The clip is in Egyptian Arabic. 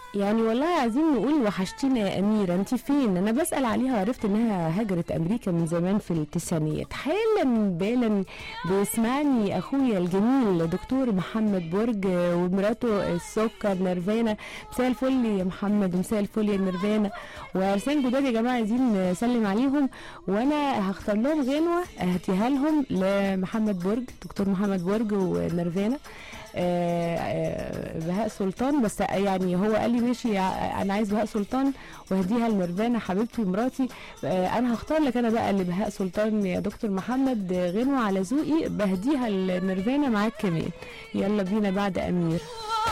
يعني والله عايزين نقول وحشتينا يا أميرة أنت فين أنا بسأل عليها وعرفت إنها هاجرت أمريكا من زمان في التسعينيات حالا بالا بيسمعني أخويا الجميل دكتور محمد برج ومراته السكر نيرفانا مساء الفل يا محمد ومساء الفل يا نيرفانا وعرسان جداد يا جماعة عايزين نسلم عليهم وأنا هختار لهم غنوة أهديها لهم لمحمد برج دكتور محمد برج ونيرفانا آه، آه، بهاء سلطان بس يعني هو قال لي ماشي ع- انا عايز بهاء سلطان وهديها لنيرفانا حبيبتي ومراتي آه، انا هختار لك انا بقى اللي بهاء سلطان يا دكتور محمد آه، غنوه على ذوقي بهديها لنيرفانا معاك كمان يلا بينا بعد امير